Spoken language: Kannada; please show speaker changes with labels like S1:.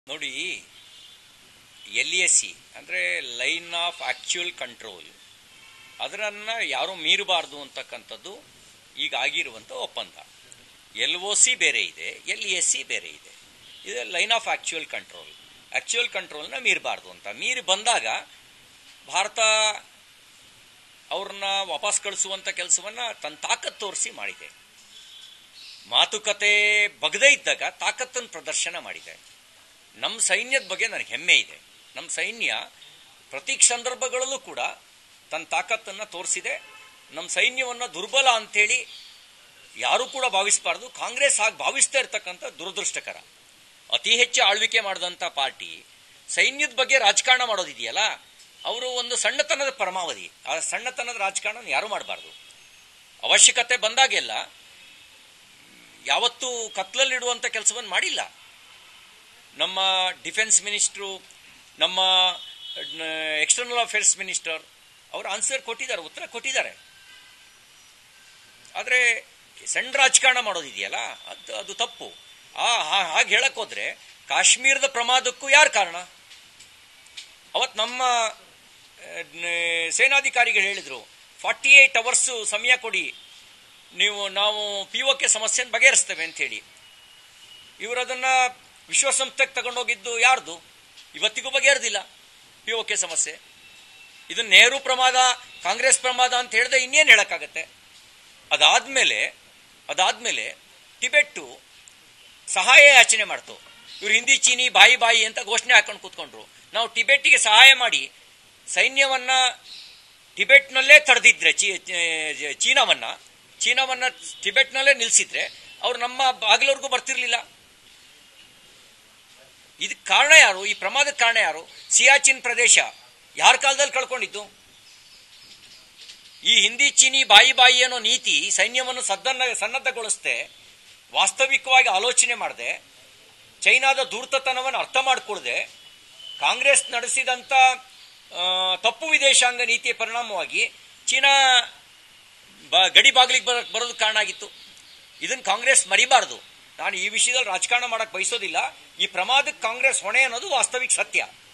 S1: ನೋಡಿ ಎಲ್ ಎಸ್ ಸಿ ಅಂದರೆ ಲೈನ್ ಆಫ್ ಆಕ್ಚುಯಲ್ ಕಂಟ್ರೋಲ್ ಅದರನ್ನು ಯಾರೂ ಮೀರಬಾರ್ದು ಅಂತಕ್ಕಂಥದ್ದು ಈಗ ಆಗಿರುವಂಥ ಒಪ್ಪಂದ ಎಲ್ ಒ ಸಿ ಬೇರೆ ಇದೆ ಎಲ್ ಎಸ್ ಸಿ ಬೇರೆ ಇದೆ ಇದು line of actual control actual ಕಂಟ್ರೋಲ್ನ ಮೀರಬಾರ್ದು ಅಂತ ಮೀರಿ ಬಂದಾಗ ಭಾರತ ಅವ್ರನ್ನ ವಾಪಸ್ ಕಳಿಸುವಂಥ ಕೆಲಸವನ್ನ ತನ್ನ ತಾಕತ್ತು ತೋರಿಸಿ ಮಾಡಿದೆ ಮಾತುಕತೆ ಬಗದೇ ಇದ್ದಾಗ ತಾಕತ್ತನ್ನು ಪ್ರದರ್ಶನ ಮಾಡಿದೆ ನಮ್ಮ ಸೈನ್ಯದ ಬಗ್ಗೆ ನನಗೆ ಹೆಮ್ಮೆ ಇದೆ ನಮ್ಮ ಸೈನ್ಯ ಪ್ರತಿ ಸಂದರ್ಭಗಳಲ್ಲೂ ಕೂಡ ತನ್ನ ತಾಕತ್ತನ್ನು ತೋರಿಸಿದೆ ನಮ್ಮ ಸೈನ್ಯವನ್ನು ದುರ್ಬಲ ಅಂತೇಳಿ ಯಾರೂ ಕೂಡ ಭಾವಿಸಬಾರ್ದು ಕಾಂಗ್ರೆಸ್ ಹಾಗೆ ಭಾವಿಸ್ತಾ ಇರ್ತಕ್ಕಂಥ ದುರದೃಷ್ಟಕರ ಅತಿ ಹೆಚ್ಚು ಆಳ್ವಿಕೆ ಮಾಡಿದಂಥ ಪಾರ್ಟಿ ಸೈನ್ಯದ ಬಗ್ಗೆ ರಾಜಕಾರಣ ಮಾಡೋದಿದೆಯಲ್ಲ ಅವರು ಒಂದು ಸಣ್ಣತನದ ಪರಮಾವಧಿ ಆ ಸಣ್ಣತನದ ರಾಜಕಾರಣ ಯಾರೂ ಮಾಡಬಾರ್ದು ಅವಶ್ಯಕತೆ ಬಂದಾಗೆಲ್ಲ ಯಾವತ್ತೂ ಕತ್ಲಲ್ಲಿಡುವಂಥ ಕೆಲಸವನ್ನು ಮಾಡಿಲ್ಲ ನಮ್ಮ ಡಿಫೆನ್ಸ್ ಮಿನಿಸ್ಟ್ರು ನಮ್ಮ ಎಕ್ಸ್ಟರ್ನಲ್ ಅಫೇರ್ಸ್ ಮಿನಿಸ್ಟರ್ ಅವರು ಆನ್ಸರ್ ಕೊಟ್ಟಿದ್ದಾರೆ ಉತ್ತರ ಕೊಟ್ಟಿದ್ದಾರೆ ಆದರೆ ಸಣ್ಣ ರಾಜಕಾರಣ ಮಾಡೋದಿದೆಯಲ್ಲ ಅದು ಅದು ತಪ್ಪು ಆ ಹಾಗೆ ಹೇಳಕ್ ಹೋದ್ರೆ ಕಾಶ್ಮೀರದ ಪ್ರಮಾದಕ್ಕೂ ಯಾರು ಕಾರಣ ಅವತ್ತು ನಮ್ಮ ಸೇನಾಧಿಕಾರಿಗಳು ಹೇಳಿದ್ರು ಫಾರ್ಟಿ ಏಟ್ ಅವರ್ಸು ಸಮಯ ಕೊಡಿ ನೀವು ನಾವು ಪಿ ಒ ಕೆ ಸಮಸ್ಯೆನ ಬಗೆಹರಿಸ್ತೇವೆ ಅಂತ ಹೇಳಿ ಇವರು ಅದನ್ನ ವಿಶ್ವಸಂಸ್ಥೆಗೆ ತಗೊಂಡೋಗಿದ್ದು ಯಾರ್ದು ಇವತ್ತಿಗೂ ಬಗೆಹರಿದಿಲ್ಲ ಪಿ ಒ ಕೆ ಸಮಸ್ಯೆ ಇದು ನೆಹರು ಪ್ರಮಾದ ಕಾಂಗ್ರೆಸ್ ಪ್ರಮಾದ ಅಂತ ಹೇಳಿದ್ರೆ ಇನ್ನೇನು ಹೇಳಕ್ಕಾಗತ್ತೆ ಅದಾದ್ಮೇಲೆ ಅದಾದ್ಮೇಲೆ ಟಿಬೆಟ್ಟು ಸಹಾಯ ಯಾಚನೆ ಮಾಡ್ತು ಇವ್ರು ಹಿಂದಿ ಚೀನಿ ಬಾಯಿ ಬಾಯಿ ಅಂತ ಘೋಷಣೆ ಹಾಕೊಂಡು ಕೂತ್ಕೊಂಡ್ರು ನಾವು ಟಿಬೆಟ್ಗೆ ಸಹಾಯ ಮಾಡಿ ಸೈನ್ಯವನ್ನ ಟಿಬೆಟ್ನಲ್ಲೇ ತಡೆದಿದ್ರೆ ಚೀನಾವನ್ನ ಚೀನಾವನ್ನ ಟಿಬೆಟ್ನಲ್ಲೇ ನಿಲ್ಸಿದ್ರೆ ಅವ್ರು ನಮ್ಮ ಬಾಗಿಲವರೆಗೂ ಬರ್ತಿರ್ಲಿಲ್ಲ ಇದಕ್ಕೆ ಕಾರಣ ಯಾರು ಈ ಪ್ರಮಾದಕ್ಕೆ ಕಾರಣ ಯಾರು ಸಿಯಾಚಿನ್ ಪ್ರದೇಶ ಯಾರ ಕಾಲದಲ್ಲಿ ಕಳ್ಕೊಂಡಿದ್ದು ಈ ಹಿಂದಿ ಚೀನಿ ಬಾಯಿ ಬಾಯಿ ಅನ್ನೋ ನೀತಿ ಸೈನ್ಯವನ್ನು ಸದ್ದನ್ನ ಸನ್ನದ್ಧಗೊಳಿಸದೆ ವಾಸ್ತವಿಕವಾಗಿ ಆಲೋಚನೆ ಮಾಡದೆ ಚೈನಾದ ಧೂರ್ತತನವನ್ನು ಅರ್ಥ ಮಾಡಿಕೊಳ್ಳದೆ ಕಾಂಗ್ರೆಸ್ ನಡೆಸಿದಂಥ ತಪ್ಪು ವಿದೇಶಾಂಗ ನೀತಿಯ ಪರಿಣಾಮವಾಗಿ ಚೀನಾ ಗಡಿ ಬಾಗಿಲಿಗೆ ಬರೋದಕ್ಕೆ ಕಾರಣ ಆಗಿತ್ತು ಇದನ್ನು ಕಾಂಗ್ರೆಸ್ ಮರಿಬಾರ್ದು ನಾನು ಈ ವಿಷಯದಲ್ಲಿ ರಾಜಕಾರಣ ಮಾಡಕ್ ಬಯಸೋದಿಲ್ಲ ಈ ಪ್ರಮಾದಕ್ಕೆ ಕಾಂಗ್ರೆಸ್ ಹೊಣೆ ಅನ್ನೋದು ವಾಸ್ತವಿಕ ಸತ್ಯ